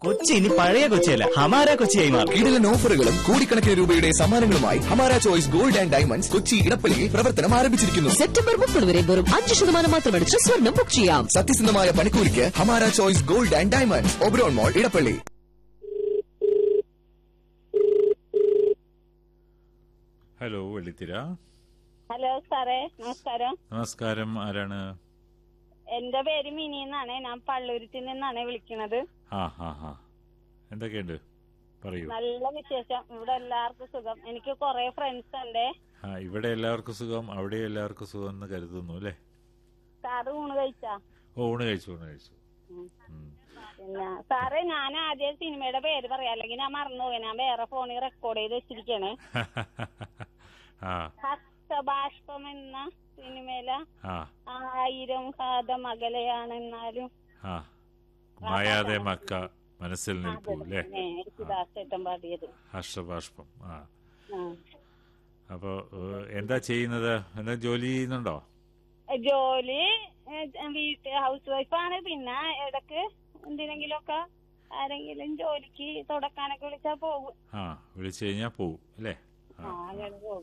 കൊച്ചി ഇനി പഴയ കൊച്ചിയല്ല ഹമാര കൊച്ചിയായി മാറും കിടിലൻ ഓഫറുകളും കോടിക്കണക്കിന് രൂപയുടെ സമ്മാനങ്ങളുമായി Hamara choice gold and diamonds Kochi ഇടപ്പള്ളിയിൽ പ്രവർത്തനം ആരംഭിച്ചിരിക്കുന്നു സെപ്റ്റംബർ മുപ്പത് വരെ വെറും അഞ്ച് ശതമാനം മാത്രമടിച്ച് സ്വർണം ബുക്ക് ചെയ്യാം സത്യസന്ധമായ പണിക്കൂലിക്ക് Hamara choice gold and diamonds Oberon mall Edappally hello വെള്ളിത്തിര ഹലോ സാറേ നമസ്കാരം നമസ്കാരം ആരാണ് എന്റെ പേര് മിനി എന്നാണ് ഞാൻ പള്ളൂരുത്തിൽ നിന്നാണ് വിളിക്കുന്നത് ആ ഹാ ഹാ എന്തൊക്കെയുണ്ട് പറയൂ നല്ല വിശേഷം ഇവിടെ എല്ലാവർക്കും സുഖം എനിക്ക് കുറെ ഫ്രണ്ട്സ് ഉണ്ട് ആ ഇവിടെ എല്ലാവർക്കും സുഖം അവിടെ എല്ലാവർക്കും സുഖം എന്ന് കരുതുന്നു അല്ലേ സാറ് ഊണ് കഴിച്ചാ ഓ ഊണ് കഴിച്ചു ഊണ് കഴിച്ചു ഉം. ഉം. പിന്നെ സാറേ ഞാൻ ആദ്യം സിനിമയുടെ പേര് പറയാം അല്ലെങ്കിൽ ഞാൻ മറന്നുപോയി ഞാൻ വേറെ ഫോണിൽ റെക്കോർഡ് ചെയ്ത് വെച്ചിരിക്കണേ ആ ഹസ്തബാഷ്പം എന്ന സിനിമയിലെ ആ ആയിരം ഘാതം അകലെയാണെന്നാലും ആ മായാതെ മക്ക മനസ്സിൽ നിൽപ്പു അല്ലേ യേശുദാസേട്ടൻ പാടിയത് ഹർഷബാഷ്പം ആ ആ. അപ്പോ ഏഹ്, എന്താ ചെയ്യുന്നത് എന്താ ജോലി ചെയ്യുന്നുണ്ടോ ജോലി ഏഹ്, വീട്ട് ഹൗസ് വൈഫാണ് പിന്നെ ഇടക്ക് എന്തിനെങ്കിലുമൊക്കെ ആരെങ്കിലും ജോലിക്ക് തുടക്കാനൊക്കെ വിളിച്ചാ പോകും ആ വിളിച്ചു കഴിഞ്ഞാൽ പോവും അല്ലേ ആ ആ അങ്ങനെ പോകും